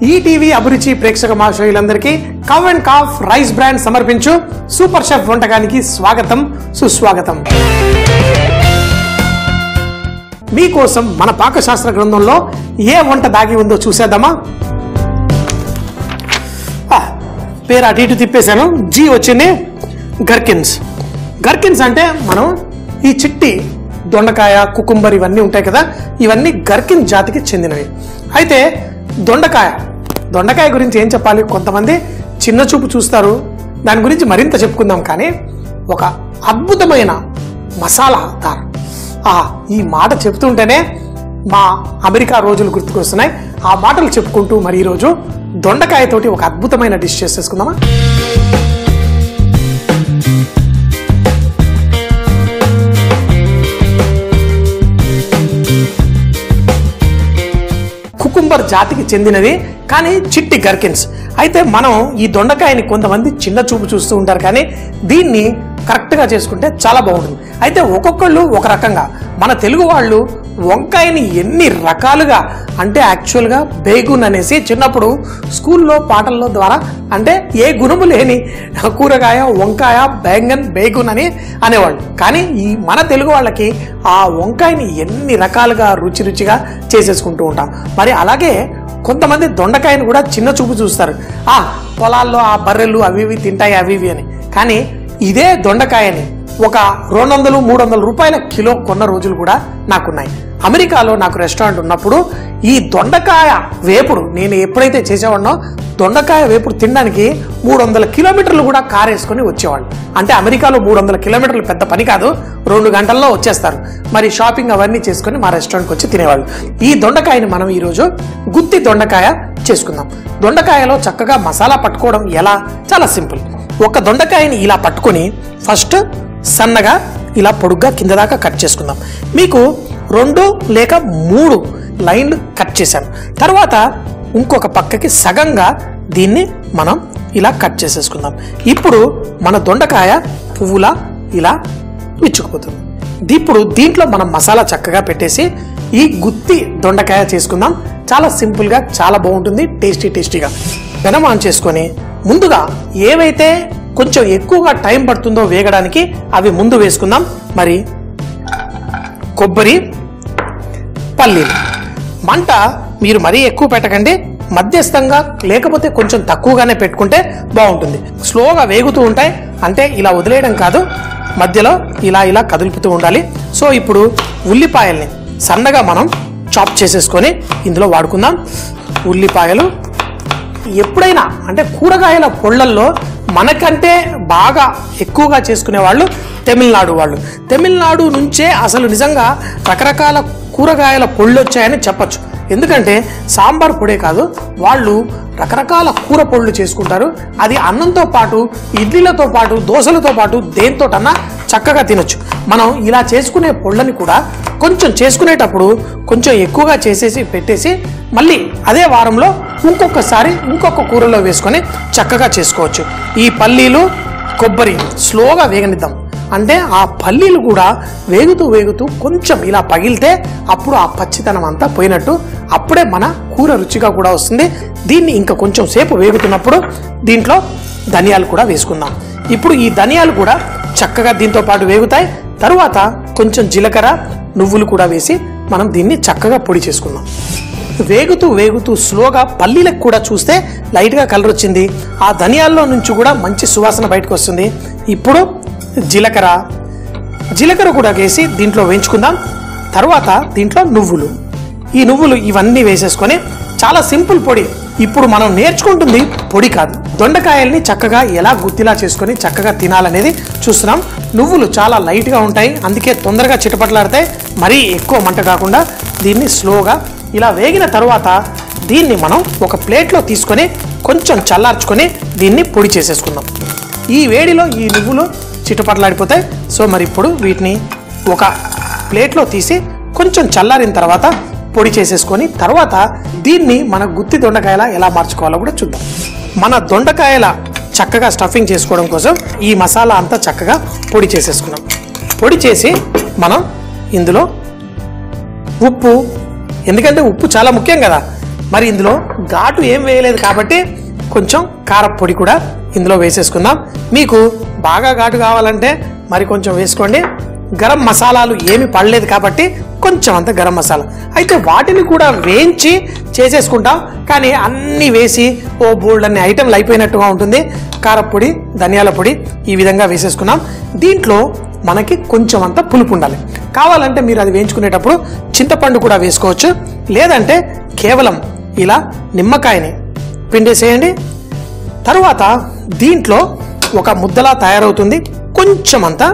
ETV అభిరుచి ప్రేక్షక మహాశయులందరికీ cow and calf rice brand సమర్పించు సూపర్ షెఫ్ వంటకానికి స్వాగతం సుస్వాగతం మీకోసం మన పాకశాస్త్ర గ్రంథంలో ఏ వంట దాగి ఉందో చూసేద్దామా ఆ, పేరు అటు ఇటు తిప్పేశాను జీ వచ్చింది గర్కిన్స్ గర్కిన్స్ అంటే మనం ఈ చిట్టి దొండకాయ కుకుంబర్ ఇవన్నీ ఉంటాయి కదా ఇవన్నీ గర్కిన్ జాతికి చెందినవి అయితే దొండకాయ దొండకాయ గురించి ఏం చెప్పాలి కొంతమంది చిన్న చూపు చూస్తారు దాని గురించి మరింత చెప్పుకుందాం కానీ ఒక అద్భుతమైన మసాలా దార్ ఆ ఈ మాట చెప్తుంటేనే మా అమెరికా రోజులు గుర్తుకొస్తున్నాయి ఆ మాటలు చెప్పుకుంటూ మరి ఈరోజు దొండకాయతోటి ఒక అద్భుతమైన డిష్ చేసేసుకుందామా కుకుంబర్ జాతికి చెందినది కానీ చిట్టి గర్కిన్స్ అయితే మనం ఈ దొండకాయని కొంతమంది చిన్న చూపు చూస్తూ ఉంటారు కానీ దీన్ని కరెక్ట్గా చేసుకుంటే చాలా బాగుంటుంది అయితే ఒక్కొక్కళ్ళు ఒక రకంగా మన తెలుగు వాళ్ళు వంకాయని ఎన్ని రకాలుగా అంటే యాక్చువల్గా బేగున్ అనేసి చిన్నప్పుడు స్కూల్లో పాటల్లో ద్వారా అంటే ఏ గుణము లేని కూరగాయ వంకాయ బేంగన్ బేగున్ అని అనేవాళ్ళు కానీ ఈ మన తెలుగు వాళ్ళకి ఆ వంకాయని ఎన్ని రకాలుగా రుచి రుచిగా చేసేసుకుంటూ ఉంటాం మరి అలాగే కొంతమంది దొండకాయని కూడా చిన్న చూపు చూస్తారు ఆ పొలాల్లో ఆ బర్రెలు అవి ఇవి తింటాయి అవి ఇవి అని కానీ ఇదే దొండకాయని ఒక రెండు వందలు మూడు వందల రూపాయల కిలో కొన్న రోజులు కూడా నాకున్నాయి అమెరికాలో నాకు రెస్టారెంట్ ఉన్నప్పుడు ఈ దొండకాయ వేపుడు నేను ఎప్పుడైతే చేసేవాడినో దొండకాయ వేపుడు తినడానికి మూడు వందల కిలోమీటర్లు కూడా కార్ వేసుకొని వచ్చేవాళ్ళు అంటే అమెరికాలో మూడు వందల కిలోమీటర్లు పెద్ద పని కాదు రెండు గంటల్లో వచ్చేస్తారు మరి షాపింగ్ అవన్నీ చేసుకొని మా రెస్టారెంట్కి వచ్చి తినేవాళ్ళు ఈ దొండకాయని మనం ఈరోజు గుత్తి దొండకాయ చేసుకుందాం దొండకాయలో చక్కగా మసాలా పట్టుకోవడం ఎలా చాలా సింపుల్ ఒక దొండకాయని ఇలా పట్టుకొని ఫస్ట్ సన్నగా ఇలా పొడుగ్గా కింద దాకా కట్ చేసుకుందాం మీకు రెండు లేక మూడు లైన్లు కట్ చేశాను తర్వాత ఇంకొక పక్కకి సగంగా దీన్ని మనం ఇలా కట్ చేసేసుకుందాం ఇప్పుడు మన దొండకాయ పువ్వులా ఇలా విచ్చుకుపోతుంది ఇప్పుడు దీంట్లో మనం మసాలా చక్కగా పెట్టేసి ఈ గుత్తి దొండకాయ చేసుకుందాం చాలా సింపుల్గా చాలా బాగుంటుంది టేస్టీ టేస్టీగా పెనం ఆన్ చేసుకొని ముందుగా ఏవైతే కొంచెం ఎక్కువగా టైం పడుతుందో వేగడానికి అవి ముందు వేసుకుందాం మరి కొబ్బరి పల్లీలు మంట మీరు మరీ ఎక్కువ పెట్టకండి మధ్యస్థంగా లేకపోతే కొంచెం తక్కువగానే పెట్టుకుంటే బాగుంటుంది స్లోగా వేగుతూ ఉంటాయి అంటే ఇలా వదిలేయడం కాదు మధ్యలో ఇలా ఇలా కదులుపుతూ ఉండాలి సో ఇప్పుడు ఉల్లిపాయల్ని సన్నగా మనం చాప్ చేసేసుకొని ఇందులో వాడుకుందాం ఉల్లిపాయలు ఎప్పుడైనా అంటే కూరగాయల పొళ్ళల్లో మనకంటే బాగా ఎక్కువగా చేసుకునే వాళ్ళు తమిళనాడు వాళ్ళు తమిళనాడు నుంచే అసలు నిజంగా రకరకాల కూరగాయల పొళ్ళు వచ్చాయని చెప్పొచ్చు ఎందుకంటే సాంబార్ పొడే కాదు వాళ్ళు రకరకాల కూర పొళ్ళు చేసుకుంటారు అది అన్నంతో పాటు ఇడ్లీలతో పాటు దోశలతో పాటు దేంతోటన్నా చక్కగా తినొచ్చు మనం ఇలా చేసుకునే పొళ్ళని కూడా కొంచెం చేసుకునేటప్పుడు కొంచెం ఎక్కువగా చేసేసి పెట్టేసి మళ్ళీ అదే వారంలో ఇంకొకసారి ఇంకొక కూరలో వేసుకొని చక్కగా చేసుకోవచ్చు ఈ పల్లీలు కొబ్బరి స్లోగా వేగనిద్దాం అంటే ఆ పల్లీలు కూడా వేగుతూ వేగుతూ కొంచెం ఇలా పగిలితే అప్పుడు ఆ పచ్చితనం అంతా పోయినట్టు అప్పుడే మన కూర రుచిగా కూడా వస్తుంది దీన్ని ఇంకా కొంచెం సేపు వేగుతున్నప్పుడు దీంట్లో ధనియాలు కూడా వేసుకుందాం ఇప్పుడు ఈ ధనియాలు కూడా చక్కగా దీంతో పాటు వేగుతాయి తరువాత కొంచెం జీలకర్ర నువ్వులు కూడా వేసి మనం దీన్ని చక్కగా పొడి చేసుకుందాం వేగుతూ వేగుతూ స్లోగా పల్లీలకు కూడా చూస్తే లైట్గా కలర్ వచ్చింది ఆ ధనియాల్లో నుంచి కూడా మంచి సువాసన బయటకు వస్తుంది ఇప్పుడు జీలకర్ర జీలకర్ర కూడా వేసి దీంట్లో వేయించుకుందాం తర్వాత దీంట్లో నువ్వులు ఈ నువ్వులు ఇవన్నీ వేసేసుకొని చాలా సింపుల్ పొడి ఇప్పుడు మనం నేర్చుకుంటుంది పొడి కాదు దొండకాయల్ని చక్కగా ఎలా గుత్తిలా చేసుకొని చక్కగా తినాలనేది చూస్తున్నాం నువ్వులు చాలా లైట్గా ఉంటాయి అందుకే తొందరగా చిటపట్లాడతాయి మరీ ఎక్కువ మంట కాకుండా దీన్ని స్లోగా ఇలా వేగిన తర్వాత దీన్ని మనం ఒక ప్లేట్లో తీసుకొని కొంచెం చల్లార్చుకొని దీన్ని పొడి చేసేసుకుందాం ఈ వేడిలో ఈ నువ్వులు చిటపట్లాడిపోతాయి సో మరి ఇప్పుడు వీటిని ఒక ప్లేట్లో తీసి కొంచెం చల్లారిన తర్వాత పొడి చేసేసుకొని తర్వాత దీన్ని మన గుత్తి దొండకాయల ఎలా మార్చుకోవాలో కూడా చూద్దాం మన దొండకాయల చక్కగా స్టఫింగ్ చేసుకోవడం కోసం ఈ మసాలా అంతా చక్కగా పొడి చేసేసుకున్నాం పొడి చేసి మనం ఇందులో ఉప్పు ఎందుకంటే ఉప్పు చాలా ముఖ్యం కదా మరి ఇందులో ఘాటు ఏం వేయలేదు కాబట్టి కొంచెం కారపొడి కూడా ఇందులో వేసేసుకుందాం మీకు బాగా ఘాటు కావాలంటే మరి కొంచెం వేసుకోండి గరం మసాలాలు ఏమి పడలేదు కాబట్టి కొంచెం అంత గరం మసాలా అయితే వాటిని కూడా వేయించి చేసేసుకుంటాం కానీ అన్నీ వేసి ఓ బోల్డ్ అన్ని ఐటెంలు అయిపోయినట్టుగా ఉంటుంది కారపొడి ధనియాల పొడి ఈ విధంగా వేసేసుకున్నాం దీంట్లో మనకి కొంచెం అంత పులుపు ఉండాలి కావాలంటే మీరు అది వేయించుకునేటప్పుడు చింతపండు కూడా వేసుకోవచ్చు లేదంటే కేవలం ఇలా నిమ్మకాయని పిండేసేయండి తరువాత దీంట్లో ఒక ముద్దలా తయారవుతుంది కొంచెం అంత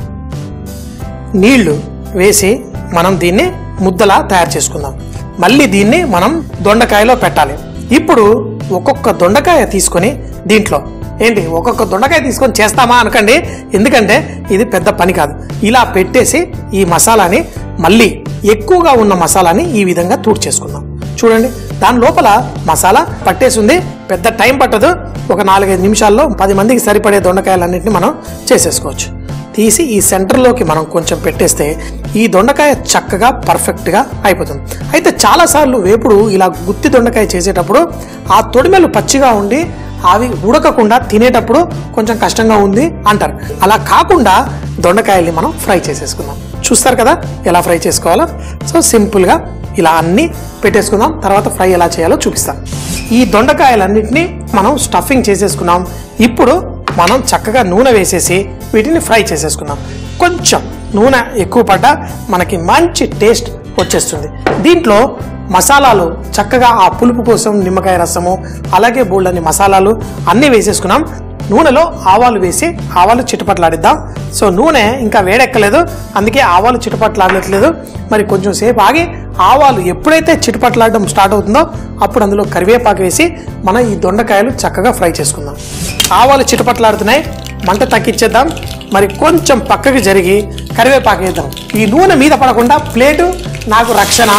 నీళ్లు వేసి మనం దీన్ని ముద్దలా తయారు చేసుకుందాం మళ్ళీ దీన్ని మనం దొండకాయలో పెట్టాలి ఇప్పుడు ఒక్కొక్క దొండకాయ తీసుకొని దీంట్లో ఏంటి ఒక్కొక్క దొండకాయ తీసుకొని చేస్తామా అనకండి ఎందుకంటే ఇది పెద్ద పని కాదు ఇలా పెట్టేసి ఈ మసాలాని మళ్ళీ ఎక్కువగా ఉన్న మసాలాని ఈ విధంగా తూడు చేసుకుందాం చూడండి దాని లోపల మసాలా పట్టేసింది పెద్ద టైం పట్టదు ఒక నాలుగైదు నిమిషాల్లో పది మందికి సరిపడే దొండకాయలన్నింటినీ మనం చేసేసుకోవచ్చు తీసి ఈ సెంటర్లోకి మనం కొంచెం పెట్టేస్తే ఈ దొండకాయ చక్కగా పర్ఫెక్ట్గా అయిపోతుంది అయితే చాలాసార్లు వేపుడు ఇలా గుత్తి దొండకాయ చేసేటప్పుడు ఆ తొడిమెలు పచ్చిగా ఉండి అవి ఉడకకుండా తినేటప్పుడు కొంచెం కష్టంగా ఉంది అంటారు అలా కాకుండా దొండకాయల్ని మనం ఫ్రై చేసేసుకుందాం చూస్తారు కదా ఎలా ఫ్రై చేసుకోవాలో సో సింపుల్గా ఇలా అన్ని పెట్టేసుకుందాం తర్వాత ఫ్రై ఎలా చేయాలో చూపిస్తాం ఈ దొండకాయలన్నింటినీ మనం స్టఫింగ్ చేసేసుకున్నాం ఇప్పుడు మనం చక్కగా నూనె వేసేసి వీటిని ఫ్రై చేసేసుకున్నాం కొంచెం నూనె ఎక్కువ పడ్డా మనకి మంచి టేస్ట్ వచ్చేస్తుంది దీంట్లో మసాలాలు చక్కగా ఆ పులుపు కోసం నిమ్మకాయ రసము అలాగే బోల్డని మసాలాలు అన్నీ వేసేసుకున్నాం నూనెలో ఆవాలు వేసి ఆవాలు చిటపట్లాడిద్దాం సో నూనె ఇంకా వేడెక్కలేదు అందుకే ఆవాలు చిటపట్లాడట్లేదు మరి కొంచెం సేపు ఆగి ఆవాలు ఎప్పుడైతే చిటపట్లాడడం స్టార్ట్ అవుతుందో అప్పుడు అందులో కరివేపాకు వేసి మనం ఈ దొండకాయలు చక్కగా ఫ్రై చేసుకుందాం ఆవాలు చిటపట్లాడుతున్నాయి మంట తగ్గించేద్దాం మరి కొంచెం పక్కకి జరిగి కరివేపాకు వేద్దాం ఈ నూనె మీద పడకుండా ప్లేటు నాకు రక్షణ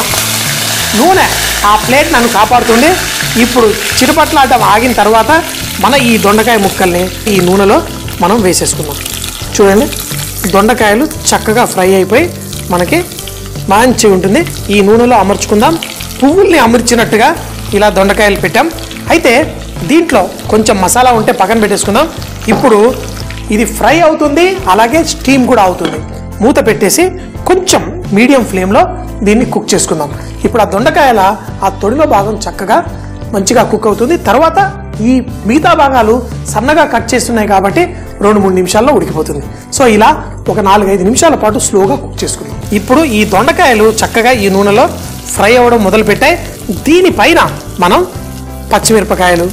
నూనె ఆ ప్లేట్ నన్ను కాపాడుతుంది ఇప్పుడు చిటపట్లాడడం ఆగిన తర్వాత మన ఈ దొండకాయ ముక్కల్ని ఈ నూనెలో మనం వేసేసుకుందాం చూడండి దొండకాయలు చక్కగా ఫ్రై అయిపోయి మనకి మంచిగా ఉంటుంది ఈ నూనెలో అమర్చుకుందాం పువ్వుల్ని అమర్చినట్టుగా ఇలా దొండకాయలు పెట్టాం అయితే దీంట్లో కొంచెం మసాలా ఉంటే పక్కన పెట్టేసుకుందాం ఇప్పుడు ఇది ఫ్రై అవుతుంది అలాగే స్టీమ్ కూడా అవుతుంది మూత పెట్టేసి కొంచెం మీడియం ఫ్లేమ్లో దీన్ని కుక్ చేసుకుందాం ఇప్పుడు ఆ దొండకాయల ఆ తొడిమ భాగం చక్కగా మంచిగా కుక్ అవుతుంది తర్వాత ఈ మిగతా భాగాలు సన్నగా కట్ చేస్తున్నాయి కాబట్టి రెండు మూడు నిమిషాల్లో ఉడికిపోతుంది సో ఇలా ఒక నాలుగైదు నిమిషాల పాటు స్లోగా కుక్ చేసుకుందాం ఇప్పుడు ఈ దొండకాయలు చక్కగా ఈ నూనెలో ఫ్రై అవ్వడం మొదలుపెట్టాయి దీనిపైన మనం పచ్చిమిరపకాయలు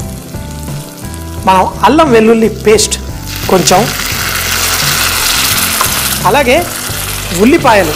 మనం అల్లం వెల్లుల్లి పేస్ట్ కొంచెం అలాగే ఉల్లిపాయలు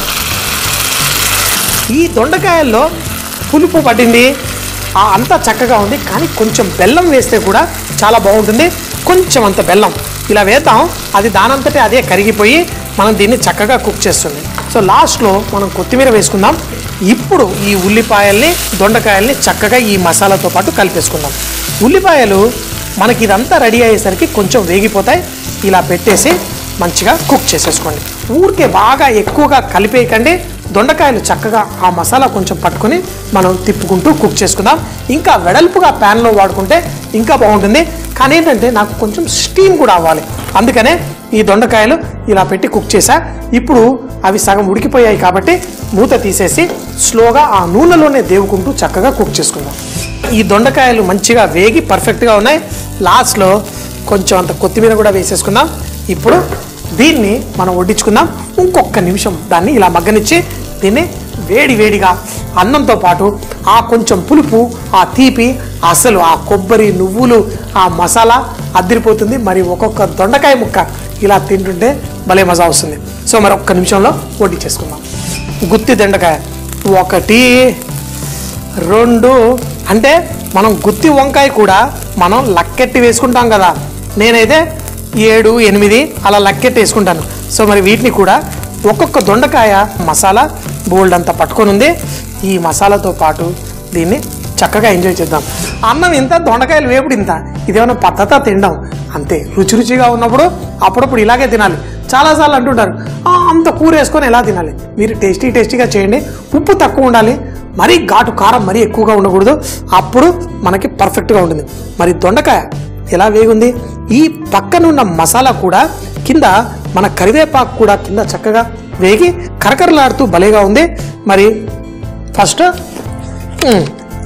ఈ దొండకాయల్లో పులుపు పట్టింది ఆ అంతా చక్కగా ఉంది కానీ కొంచెం బెల్లం వేస్తే కూడా చాలా బాగుంటుంది కొంచెం అంత బెల్లం ఇలా వేద్దాం అది దానంతటే అదే కరిగిపోయి మనం దీన్ని చక్కగా కుక్ చేస్తుంది సో లాస్ట్లో మనం కొత్తిమీర వేసుకుందాం ఇప్పుడు ఈ ఉల్లిపాయల్ని దొండకాయల్ని చక్కగా ఈ మసాలాతో పాటు కలిపేసుకుందాం ఉల్లిపాయలు మనకి ఇదంతా రెడీ అయ్యేసరికి కొంచెం వేగిపోతాయి ఇలా పెట్టేసి మంచిగా కుక్ చేసేసుకోండి ఊరికే బాగా ఎక్కువగా కలిపేయకండి దొండకాయలు చక్కగా ఆ మసాలా కొంచెం పట్టుకొని మనం తిప్పుకుంటూ కుక్ చేసుకుందాం ఇంకా వెడల్పుగా ప్యాన్లో వాడుకుంటే ఇంకా బాగుంటుంది కానీ ఏంటంటే నాకు కొంచెం స్టీమ్ కూడా అవ్వాలి అందుకనే ఈ దొండకాయలు ఇలా పెట్టి కుక్ చేశా ఇప్పుడు అవి సగం ఉడికిపోయాయి కాబట్టి మూత తీసేసి స్లోగా ఆ నూనెలోనే దేవుకుంటూ చక్కగా కుక్ చేసుకుందాం ఈ దొండకాయలు మంచిగా వేగి పర్ఫెక్ట్గా ఉన్నాయి లాస్ట్లో కొంచెం అంత కొత్తిమీర కూడా వేసేసుకుందాం ఇప్పుడు దీన్ని మనం వడ్డించుకుందాం ఇంకొక నిమిషం దాన్ని ఇలా మగ్గనిచ్చి దీన్ని వేడి వేడిగా అన్నంతో పాటు ఆ కొంచెం పులుపు ఆ తీపి అసలు ఆ కొబ్బరి నువ్వులు ఆ మసాలా అదిరిపోతుంది మరి ఒక్కొక్క దొండకాయ ముక్క ఇలా తింటుంటే భలే మజా వస్తుంది సో మరి ఒక్క నిమిషంలో వడ్డించేసుకుందాం గుత్తి దొండకాయ ఒకటి రెండు అంటే మనం గుత్తి వంకాయ కూడా మనం లక్కెట్టి వేసుకుంటాం కదా నేనైతే ఏడు ఎనిమిది అలా లక్కెట్టి వేసుకుంటాను సో మరి వీటిని కూడా ఒక్కొక్క దొండకాయ మసాలా బోల్డ్ అంతా పట్టుకొని ఉంది ఈ మసాలాతో పాటు దీన్ని చక్కగా ఎంజాయ్ చేద్దాం అన్నం ఇంత దొండకాయలు వేపుడు ఇంత ఇదేమైనా పద్ధత తినడం అంతే రుచి రుచిగా ఉన్నప్పుడు అప్పుడప్పుడు ఇలాగే తినాలి చాలాసార్లు అంటుంటారు "ఆ, అంత కూర వేసుకొని ఎలా తినాలి మీరు టేస్టీ టేస్టీగా చేయండి ఉప్పు తక్కువ ఉండాలి మరీ ఘాటు కారం మరీ ఎక్కువగా ఉండకూడదు అప్పుడు మనకి పర్ఫెక్ట్గా ఉంటుంది మరి దొండకాయ ఎలా వేగుంది ఈ పక్కనున్న మసాలా కూడా కింద మన కరివేపాకు కూడా కింద చక్కగా వేగి కరకరలాడుతూ భలేగా ఉంది మరి ఫస్ట్ మ్,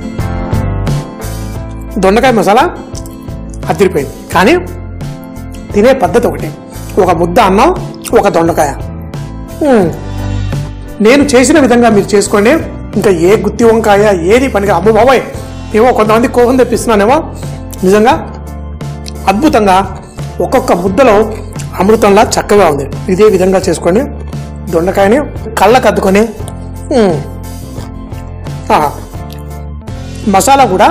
దొండకాయ మసాలా అదిరిపోయింది కానీ తినే పద్ధతి ఒకటి ఒక ముద్ద అన్నం ఒక దొండకాయ మ్మ్. నేను చేసిన విధంగా మీరు చేసుకోండి ఇంకా ఏ గుత్తి వంకాయ ఏది పనిగా అమ్మ బాబాయ్ ఏమో కొంతమంది కోపం తెప్పిస్తున్నానేమో నిజంగా అద్భుతంగా ఒక్కొక్క ముద్దలో అమృతంలా చక్కగా ఉంది ఇదే విధంగా చేసుకోండి దొండకాయని కళ్ళకు అద్దుకొని మ్మ్. ఆహా. మసాలా కూడా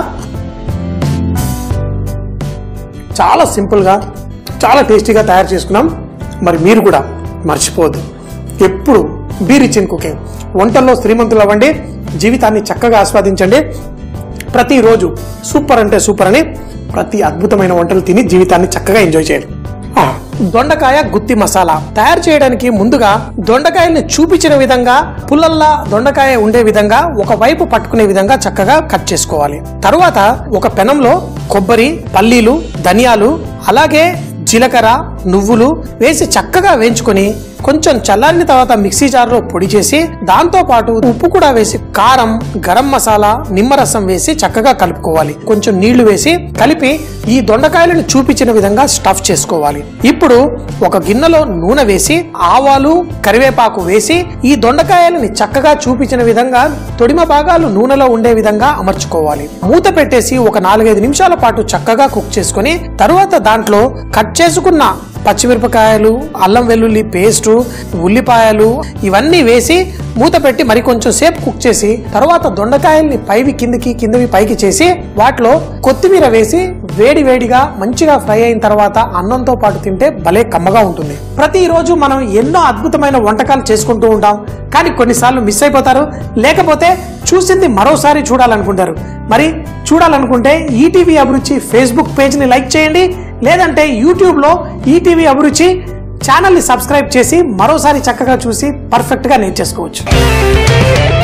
చాలా సింపుల్గా చాలా టేస్టీగా తయారు చేసుకున్నాం మరి మీరు కూడా మర్చిపోవద్దు ఎప్పుడు బీరిచిన్ కుకింగ్ వంటల్లో శ్రీమంతులు అవ్వండి జీవితాన్ని చక్కగా ఆస్వాదించండి ప్రతిరోజు సూపర్ అంటే సూపర్ అని ప్రతి అద్భుతమైన వంటలు తిని జీవితాన్ని చక్కగా ఎంజాయ్ చేయండి ఆ, దొండకాయ గుత్తి మసాలా తయారు చేయడానికి ముందుగా దొండకాయల్ని చూపించిన విధంగా పుల్లల్లా దొండకాయ ఉండే విధంగా ఒక వైపు పట్టుకునే విధంగా చక్కగా కట్ చేసుకోవాలి తరువాత ఒక పెనంలో కొబ్బరి పల్లీలు ధనియాలు అలాగే జీలకర్ర నువ్వులు వేసి చక్కగా వేయించుకొని కొంచెం చల్లారిన తర్వాత మిక్సీ జార్లో పొడి చేసి దాంతో పాటు ఉప్పు కూడా వేసి కారం గరం మసాలా నిమ్మరసం వేసి చక్కగా కలుపుకోవాలి కొంచెం నీళ్లు వేసి కలిపి ఈ దొండకాయలను చూపించిన విధంగా స్టఫ్ చేసుకోవాలి ఇప్పుడు ఒక గిన్నెలో నూనె వేసి ఆవాలు కరివేపాకు వేసి ఈ దొండకాయలని చక్కగా చూపించిన విధంగా తొడిమ భాగాలు నూనెలో ఉండే విధంగా అమర్చుకోవాలి మూత పెట్టేసి ఒక నాలుగైదు నిమిషాల పాటు చక్కగా కుక్ చేసుకొని తరువాత దాంట్లో కట్ చేసుకున్న పచ్చిమిరపకాయలు అల్లం వెల్లుల్లి పేస్టు ఉల్లిపాయలు ఇవన్నీ వేసి మూత పెట్టి మరి కొంచెం సేపు కుక్ చేసి తర్వాత దొండకాయల్ని పైవి కిందికి కిందవి పైకి చేసి వాటిలో కొత్తిమీర వేసి వేడి వేడిగా మంచిగా ఫ్రై అయిన తర్వాత అన్నంతో పాటు తింటే భలే కమ్మగా ఉంటుంది ప్రతిరోజు మనం ఎన్నో అద్భుతమైన వంటకాలు చేసుకుంటూ ఉంటాం కానీ కొన్నిసార్లు మిస్ అయిపోతారు లేకపోతే చూసింది మరోసారి చూడాలనుకుంటారు మరి చూడాలనుకుంటే ఈటీవీ అభిరుచి ఫేస్బుక్ పేజ్ని లైక్ చేయండి లేదంటే యూట్యూబ్లో ఈటీవీ అభిరుచి ఛానల్ని సబ్స్క్రైబ్ చేసి మరోసారి చక్కగా చూసి పర్ఫెక్ట్గా నేర్చేసుకోవచ్చు